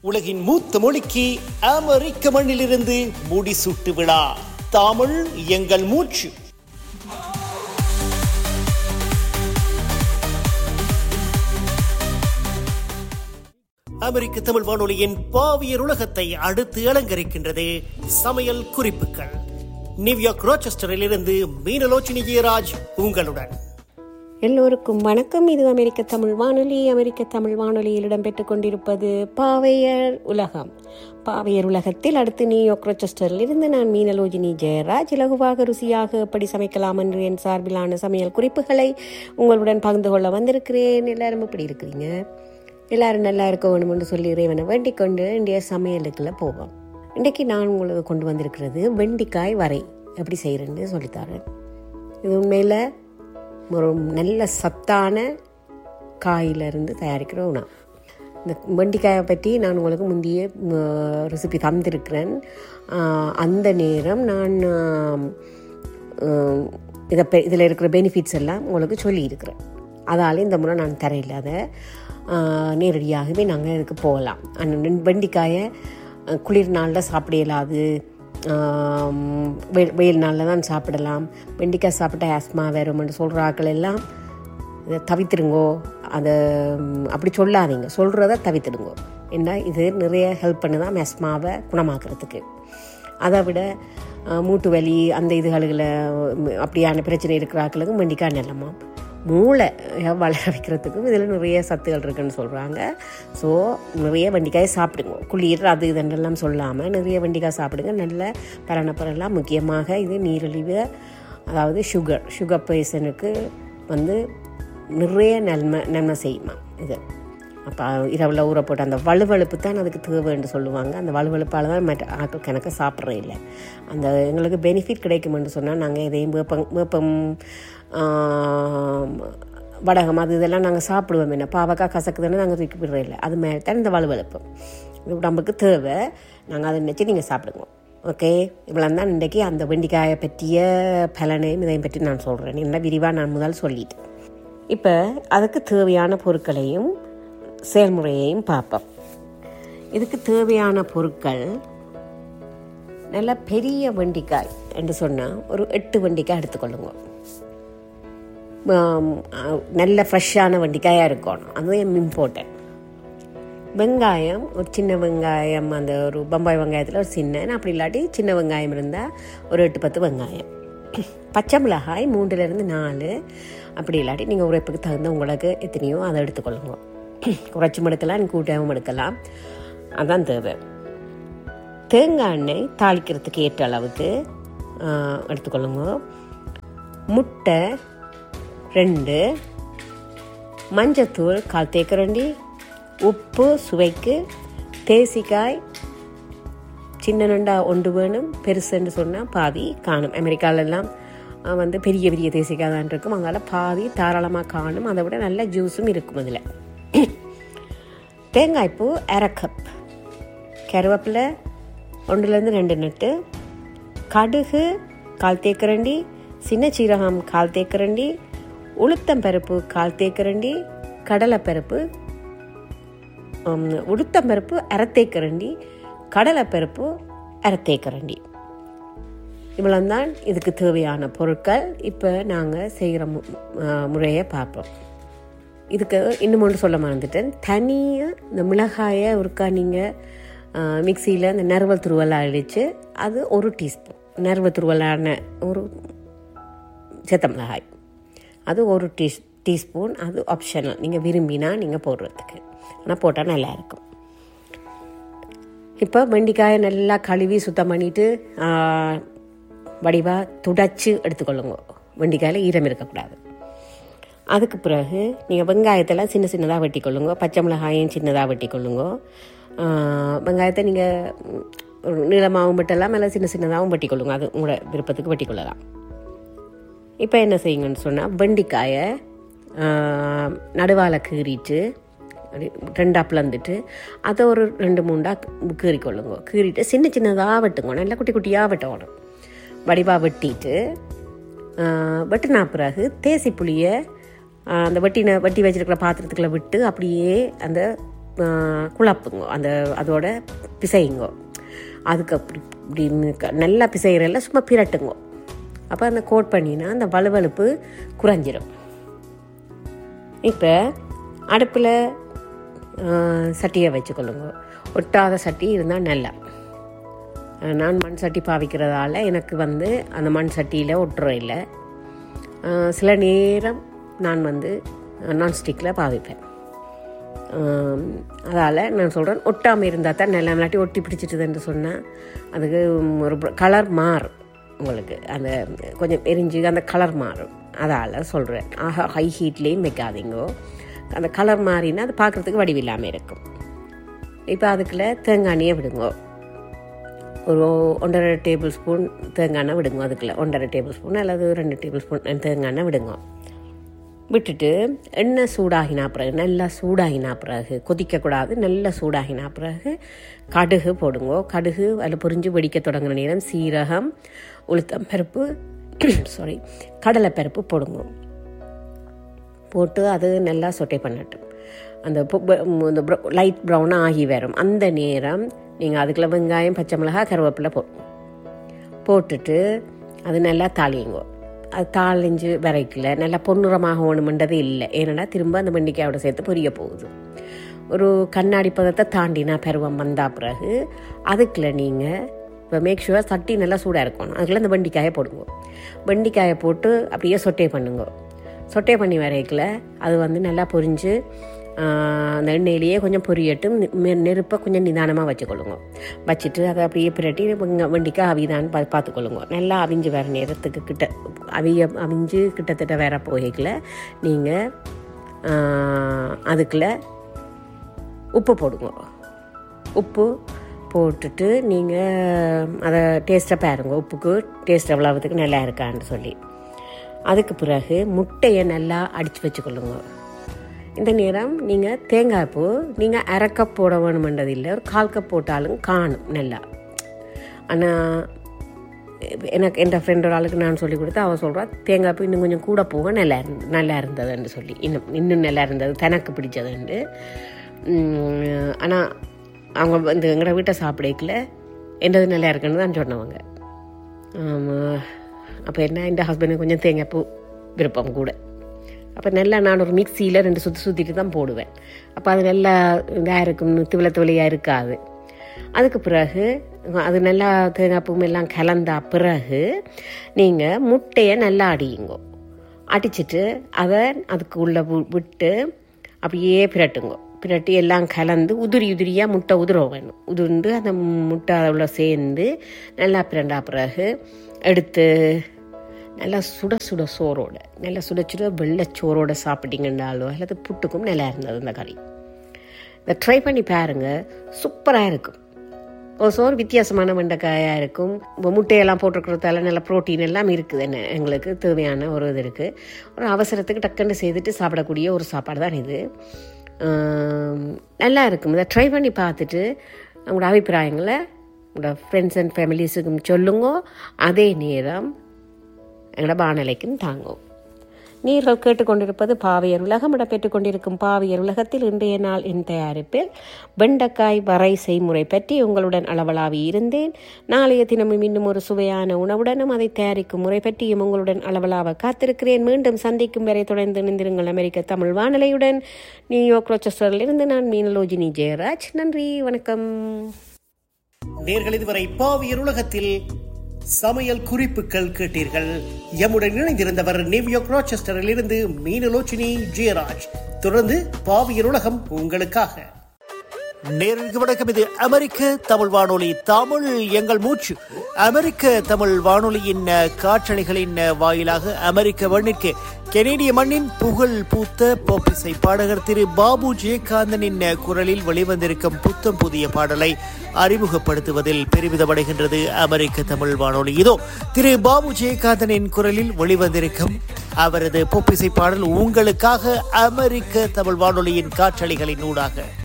உலகின் மூத்த மொழிக்கு அமெரிக்க மண்ணிலிருந்து முடிசூட்டு விழா தமிழ் எங்கள் மூச்சு அமெரிக்க தமிழ் வானொலியின் பாவியர் உலகத்தை அடுத்து அலங்கரிக்கின்றது சமையல் குறிப்புகள் நியூயார்க் ரோச்செஸ்டரில் இருந்து மீனலோச்சினி ஜெயராஜ் உங்களுடன் எல்லோருக்கும் வணக்கம் இது அமெரிக்க தமிழ் வானொலி அமெரிக்க தமிழ் வானொலியில் இடம்பெற்றுக் கொண்டிருப்பது பாவையர் உலகம் பாவையர் உலகத்தில் அடுத்து நியூயார்க் ரொச்செஸ்டரில் இருந்து நான் மீனலோஜினி ஜெயராஜ் இலகுவாக ருசியாக எப்படி சமைக்கலாம் என்று என் சார்பிலான சமையல் குறிப்புகளை உங்களுடன் பகிர்ந்து கொள்ள வந்திருக்கிறேன் எல்லாரும் எப்படி இருக்கிறீங்க எல்லாரும் நல்லா இருக்க வேணும்னு சொல்லி இறைவனை வேண்டிக் கொண்டு இன்றைய சமையலுக்குள்ள போவோம் இன்றைக்கு நான் உங்களுக்கு கொண்டு வந்திருக்கிறது வெண்டிக்காய் வரை எப்படி செய்கிறேன்னு சொல்லித்தரேன் இது உண்மையில் ஒரு நல்ல சத்தான காயிலிருந்து தயாரிக்கிற உணவு இந்த வெண்டிக்காயை பற்றி நான் உங்களுக்கு முந்தைய ரெசிபி தந்திருக்கிறேன் ஆஹ் அந்த நேரம் நான் ஆஹ் இதை பெ இதில் இருக்கிற பெனிஃபிட்ஸ் எல்லாம் உங்களுக்கு சொல்லியிருக்கிறேன் அதால் இந்த முறை நான் தரையில்லாத நேரடியாகவே நாங்கள் இதுக்கு போகலாம் அந்த வெண்டிக்காயை அஹ், குளிர் நாளில் சாப்பிட இயலாது ஆம், வெ- வெயில் நாளில் தான் சாப்பிடலாம் வெண்டிக்காய் சாப்பிட்டா ஆஸ்மா வரும்னு சொல்கிற ஆட்கள் எல்லாம் இதை தவித்துடுங்கோ அதை ம், அப்படி சொல்லாதீங்க சொல்கிறத தவித்துடுங்கோ ஏன்னா இது நிறைய ஹெல்ப் பண்ணுதான் ஆஸ்மாவை குணமாக்குறதுக்கு அதை விட அஹ், மூட்டு வலி அந்த இதுகளில் அப்படியான பிரச்சனை இருக்கிற ஆட்களுக்கு வெண்டிக்காய் நல்லமா மூளை அஹ், வளர வைக்கிறதுக்கும் இதில் நிறைய சத்துகள் இருக்குன்னு சொல்கிறாங்க ஸோ நிறைய வெண்டிக்காயை சாப்பிடுங்க குளிர் அது இதெல்லாம் சொல்லாமல் நிறைய வெண்டிக்காய் சாப்பிடுங்க நல்ல பரணப்பரெல்லாம் முக்கியமாக இது நீரிழிவு அதாவது சுகர் சுகர் பேஷனுக்கு வந்து நிறைய நன்மை நன்மை செய்யுமா இது அப்போ இரவில் ஊற போட்டு அந்த வலுவழுப்பு தான் அதுக்கு தேவைன்னு சொல்லுவாங்க அந்த வலுவழுப்பால் தான் மற்ற ஆட்கள் கணக்கு சாப்பிட்றே இல்லை அந்த எங்களுக்கு பெனிஃபிட் கிடைக்குமென்று சொன்னால் நாங்கள் எதையும் வேப்பம் வேப்பம் ஆம், வடகம் அது இதெல்லாம் நாங்கள் சாப்பிடுவோம் என்ன பாவக்காய் கசக்குதுன்னு நாங்கள் தூக்கி விடுறோம் இல்லை அது மாதிரி தான் இந்த வலுவழுப்பு இது உடம்புக்கு தேவை நாங்கள் அதை நினச்சி நீங்கள் சாப்பிடுங்க ஓகே இவ்வளோ தான் இன்றைக்கி அந்த வெண்டிக்காயை பற்றிய பலனையும் இதையும் பற்றி நான் சொல்கிறேன் என்ன விரிவாக நான் முதல் சொல்லிட்டேன் இப்போ அதுக்கு தேவையான பொருட்களையும் செயல்முறையையும் பார்ப்போம் இதுக்கு தேவையான பொருட்கள் நல்ல பெரிய வெண்டிக்காய் என்று சொன்னால் ஒரு எட்டு வெண்டிக்காய் எடுத்துக்கொள்ளுங்க ஆம், அஹ், நல்ல ஃப்ரெஷ்ஷான வெண்டிக்காயாக இருக்கணும் அதுவும் இம்போர்ட்டன்ட் வெங்காயம் ஒரு சின்ன வெங்காயம் அந்த ஒரு பம்பாய் வெங்காயத்தில் ஒரு சின்ன அப்படி இல்லாட்டி சின்ன வெங்காயம் இருந்தால் ஒரு எட்டு பத்து வெங்காயம் பச்சை மிளகாய் மூன்றுலேருந்து நாலு அப்படி இல்லாட்டி நீங்கள் உரைப்புக்கு தகுந்த உங்களுக்கு எத்தனையோ அதை எடுத்துக்கொள்ளுங்க குறைச்சும் எடுக்கலாம் கூட்டாகவும் எடுக்கலாம் அதான் தேவை தேங்காய் எண்ணெய் தாளிக்கிறதுக்கு ஏற்ற அளவுக்கு ஆ, எடுத்துக்கொள்ளுங்க முட்டை ரெண்டு மஞ்சத்தூள் கால் தேக்கரண்டி உப்பு சுவைக்கு தேசிக்காய் சின்ன நண்டா ஒன்று வேணும் பெருசுன்னு சொன்னால் பாதி காணும் அமெரிக்காலெல்லாம் அஹ், வந்து பெரிய பெரிய தேசிக்காய் தான் இருக்கும் அங்கால பாதி தாராளமாக காணும் அதை விட நல்ல ஜூஸும் இருக்கும் அதில் தேங்காய்ப்பூ அரை கப் கருவேப்பிலை ஒன்றுலேருந்து ரெண்டு நட்டு கடுகு கால் தேக்கரண்டி சின்ன சீரகம் கால் தேக்கரண்டி உளுத்தம் பருப்பு கால் தேக்கரண்டி கடலைப்பருப்பு உம், உளுத்தம் பருப்பு அரைத்தேக்கரண்டி கடலைப்பருப்பு அரைத்தேக்கரண்டி இவ்வளோ தான் இதுக்கு தேவையான பொருட்கள் இப்போ நாங்கள் செய்கிற மு ஆ, முறையை பார்ப்போம் இதுக்கு இன்னும் ஒன்று சொல்ல மறந்துட்டேன் தனியாக இந்த மிளகாயை ஒருக்கா நீங்கள் மிக்சியில் இந்த நறுவல் துருவலை அடித்து அது ஒரு டீஸ்பூன் நறுவல் துருவலான ஒரு செத்த மிளகாய் அது ஒரு டீ டீஸ்பூன் அது ஆப்ஷனல் நீங்கள் விரும்பினா நீங்கள் போடுறதுக்கு ஆனால் போட்டால் நல்லா இருக்கும் இப்போ வெண்டிக்காயை நல்லா கழுவி சுத்தம் பண்ணிட்டு வடிவாக துடைச்சி எடுத்துக்கொள்ளுங்க வெண்டிக்காயில் ஈரம் இருக்கக்கூடாது அதுக்கு பிறகு நீங்கள் வெங்காயத்தெல்லாம் சின்ன சின்னதாக வெட்டிக்கொள்ளுங்க பச்சை மிளகாயும் சின்னதாக வெட்டிக்கொள்ளுங்க ஆ, வெங்காயத்தை நீங்கள் நீளமாகவும் வெட்டலாம் இல்லை சின்ன சின்னதாகவும் வெட்டிக்கொள்ளுங்க அது உங்களோட விருப்பத்துக்கு வெட்டிக்கொள்ளலாம் இப்போ என்ன செய்யுங்கன்னு சொன்னால் வெண்டிக்காயை நடுவால் கீறிட்டு அப்படி ரெண்டாக பிளந்துட்டு அதை ஒரு ரெண்டு மூண்டா கீறிக்கொள்ளுங்க கீறிட்டு சின்ன சின்னதாக வெட்டுங்க நல்லா குட்டி குட்டியாக வெட்டணும் வடிவாக வெட்டிட்டு ஆஹ், வெட்டினா பிறகு தேசி புளியை ஆஹ், அந்த வெட்டின வெட்டி வச்சிருக்கிற பாத்திரத்துக்குள்ள விட்டு அப்படியே அந்த ஆஹ், குழப்புங்க அந்த அதோட பிசையுங்க அதுக்கு அப்படி இப்படி க- நல்லா பிசைகிறல்ல சும்மா பிரட்டுங்க அப்போ அந்த கோட் பண்ணினா அந்த வலுவலுப்பு குறைஞ்சிரும் இப்போ அடுப்பில் சட்டியை வச்சுக்கொள்ளுங்க ஒட்டாத சட்டி இருந்தால் நல்லா அஹ் நான் மண் சட்டி பாவிக்கிறதால எனக்கு வந்து அந்த மண் சட்டியில் ஒட்டுற இல்லை அஹ் சில நேரம் நான் வந்து நான்ஸ்டிக்கில் பாவிப்பேன் அதால் நான் சொல்கிறேன் ஒட்டாமல் இருந்தால் தான் நல்லா இல்லாட்டி ஒட்டி பிடிச்சிட்டுதுன்னு சொன்னால் அதுக்கு ஒரு கலர் மாறும் உங்களுக்கு அந்த கொஞ்சம் எரிஞ்சு அந்த கலர் மாறும் அதால் சொல்கிறேன் ஆஹா ஹை ஹீட்லேயும் வைக்காதீங்கோ அந்த கலர் மாறினா அது பார்க்குறதுக்கு வடிவில்லாமல் இருக்கும் இப்போ அதுக்குள்ள தேங்காய் எண்ணெயை விடுங்கோ ஒரு ஒன்றரை டேபிள் ஸ்பூன் தேங்காய் எண்ணெய் விடுங்க அதுக்குள்ள ஒன்றரை டேபிள் ஸ்பூன் அல்லது ரெண்டு டேபிள் ஸ்பூன் தேங்காய் எண்ணெய் விடுங்க விட்டுட்டு எண்ணெய் சூடாகினா பிறகு நல்லா சூடாகினா பிறகு கொதிக்கக்கூடாது நல்லா சூடாகினா பிறகு கடுகு போடுங்க கடுகு அதில் பொரிஞ்சு வெடிக்க தொடங்குற நேரம் சீரகம் உளுத்தம் பருப்பு சாரி கடலைப்பருப்பு போடுங்க போட்டு அது நல்லா சொட்டை பண்ணட்டும் அந்த பொ- ப- ம், இந்த லைட் ப்ரௌனாக ஆகி வரும் அந்த நேரம் நீங்கள் அதுக்குள்ள வெங்காயம் பச்சை மிளகாய் கருவேப்பிலை போடுங்க போட்டுட்டு அது நல்லா தாளியுங்க அது தாளிஞ்சு வரைக்கல நல்லா பொன்னிறமாக வேணுமென்றது இல்லை ஏன்னா திரும்ப அந்த வெண்டைக்காயோட சேர்த்து பொரிய போகுது ஒரு கண்ணாடி பதத்தை தாண்டினா பருவம் வந்தா பிறகு அதுக்குள்ள நீங்கள் இப்போ மேக் ஷுவர் சட்டி நல்லா சூடாக இருக்கணும் அதுக்குள்ள இந்த வெண்டிக்காயை போடுங்க வெண்டிக்காயை போட்டு அப்படியே சொட்டே பண்ணுங்க சொட்டே பண்ணி வரைக்கல அது வந்து நல்லா பொரிஞ்சு ஆஹ், அந்த எண்ணெயிலேயே கொஞ்சம் பொரியட்டும் நெ- மெ- நெருப்பை கொஞ்சம் நிதானமாக வச்சுக்கொள்ளுங்க வச்சுட்டு அதை அப்படியே பிரட்டி வெங்க- வெண்டிக்காய் அவிதான்னு பா பார்த்துக்கொள்ளுங்க நல்லா அவிஞ்சு வர நேரத்துக்கு கிட்ட அவிய அவிஞ்சு கிட்டத்தட்ட வேற போகைக்குள்ள நீங்கள் அதுக்குள்ள உப்பு போடுங்க உப்பு போட்டுட்டு நீங்கள் அதை டேஸ்ட்டை பாருங்க உப்புக்கு டேஸ்ட் எவ்வளவுத்துக்கு நல்லா இருக்கான்னு சொல்லி அதுக்கு பிறகு முட்டையை நல்லா அடித்து வச்சுக்கொள்ளுங்க இந்த நேரம் நீங்கள் தேங்காய் பூ நீங்கள் அரை கப் போட வேணுமென்றது இல்லை ஒரு கால் கப் போட்டாலும் காணும் நல்லா ஆனால் எனக்கு என் ஃப்ரெண்ட் ஒரு ஆளுக்கு நான் சொல்லி கொடுத்து அவள் சொல்கிறா தேங்காய் பூ இன்னும் கொஞ்சம் கூட போக நல்லா இருந்து நல்லா இருந்ததுன்னு சொல்லி இன்னும் இன்னும் நல்லா இருந்தது தனக்கு பிடிச்சதுண்டு ஆனால் அவங்க வந்து எங்களோட வீட்டை சாப்பிடக்கல என்னது நல்லா இருக்குன்னு தான் சொன்னவங்க அப்போ என்ன இந்த ஹஸ்பண்டுக்கு கொஞ்சம் தேங்காய் பூ விருப்பம் கூட அப்போ நல்லா நான் ஒரு மிக்சியில் ரெண்டு சுற்றி சுற்றிட்டு தான் போடுவேன் அப்போ அது நல்லா இதாக இருக்கும் திவள திவளையாக இருக்காது அதுக்கு பிறகு அது நல்லா தேங்காய் பூ எல்லாம் கலந்தா பிறகு நீங்கள் முட்டையை நல்லா அடியுங்க அடிச்சிட்டு அதை அதுக்கு உள்ள வி- விட்டு அப்படியே பிரட்டுங்க பிரட்டி எல்லாம் கலந்து உதிரி உதிரியாக முட்டை உதிர வேணும் உதிர்ந்து அந்த முட்டை உள்ள சேர்ந்து நல்லா பிரண்டா பிறகு எடுத்து நல்லா சுட சுட சோறோட நல்லா சுட சுட வெள்ளைச்சோரோட சாப்பிட்டீங்கன்னாலோ அல்லது புட்டுக்கும் நல்லா இருந்தது இந்த கறி இதை ட்ரை பண்ணி பாருங்க சூப்பராக இருக்கும் ஒரு சோறு வித்தியாசமான வெண்டைக்காயாக இருக்கும் இப்போ முட்டையெல்லாம் போட்டிருக்கிறதால நல்ல ப்ரோட்டீன் எல்லாம் இருக்குது என்ன எங்களுக்கு தேவையான ஒரு இது இருக்குது ஒரு அவசரத்துக்கு டக்குன்னு செய்துட்டு சாப்பிடக்கூடிய ஒரு சாப்பாடு தான் இது ஆம், நல்லா இருக்கும் இதை ட்ரை பண்ணி பார்த்துட்டு உங்களோட அபிப்பிராயங்களை உங்களோட ஃப்ரெண்ட்ஸ் அண்ட் ஃபேமிலிஸுக்கும் சொல்லுங்க அதே நேரம் எங்களோட வானலைக்கும் தாங்கும் நீங்கள் கேட்டுக்கொண்டிருப்பது பாவியர் உலகம் இடம்பெற்றுக் கொண்டிருக்கும் பாவியர் உலகத்தில் இன்றைய நாள் என் தயாரிப்பில் வெண்டைக்காய் வரை செய்முறை பற்றி உங்களுடன் அளவலாவி இருந்தேன் நாளைய தினமும் இன்னும் ஒரு சுவையான உணவுடனும் அதை தயாரிக்கும் முறை பற்றியும் உங்களுடன் அளவலாவ காத்திருக்கிறேன் மீண்டும் சந்திக்கும் வரை தொடர்ந்து இணைந்திருங்கள் அமெரிக்க தமிழ் வானொலியுடன் நியூயார்க் ரோச்சஸ்டரிலிருந்து நான் மீனலோஜினி ஜெயராஜ் நன்றி வணக்கம் நேர்கள் இதுவரை பாவியர் உலகத்தில் சமையல் குறிப்புகள் கேட்டீர்கள் எம்முடன் இணைந்திருந்தவர் நியூயார்க் ராச்செஸ்டரில் இருந்து மீனலோச்சினி ஜெயராஜ் தொடர்ந்து பாவியர் உலகம் உங்களுக்காக நேருக்கு வணக்கம் இது அமெரிக்க தமிழ் வானொலி தமிழ் எங்கள் மூச்சு அமெரிக்க தமிழ் வானொலியின் அஹ், காற்றலைகளின் அஹ், வாயிலாக அமெரிக்க மண்ணிற்கு கெனேடிய மண்ணின் புகழ் பூத்த போப்பிசை பாடகர் திரு பாபு ஜெயகாந்தனின் அஹ், குரலில் வெளிவந்திருக்கும் புத்தம் புதிய பாடலை அறிமுகப்படுத்துவதில் பெருமிதமடைகின்றது அமெரிக்க தமிழ் வானொலி இதோ திரு பாபு ஜெயகாந்தனின் குரலில் வெளிவந்திருக்கும் அவரது பொப்பிசை பாடல் உங்களுக்காக அமெரிக்க தமிழ் வானொலியின் காற்றலைகளின் ஊடாக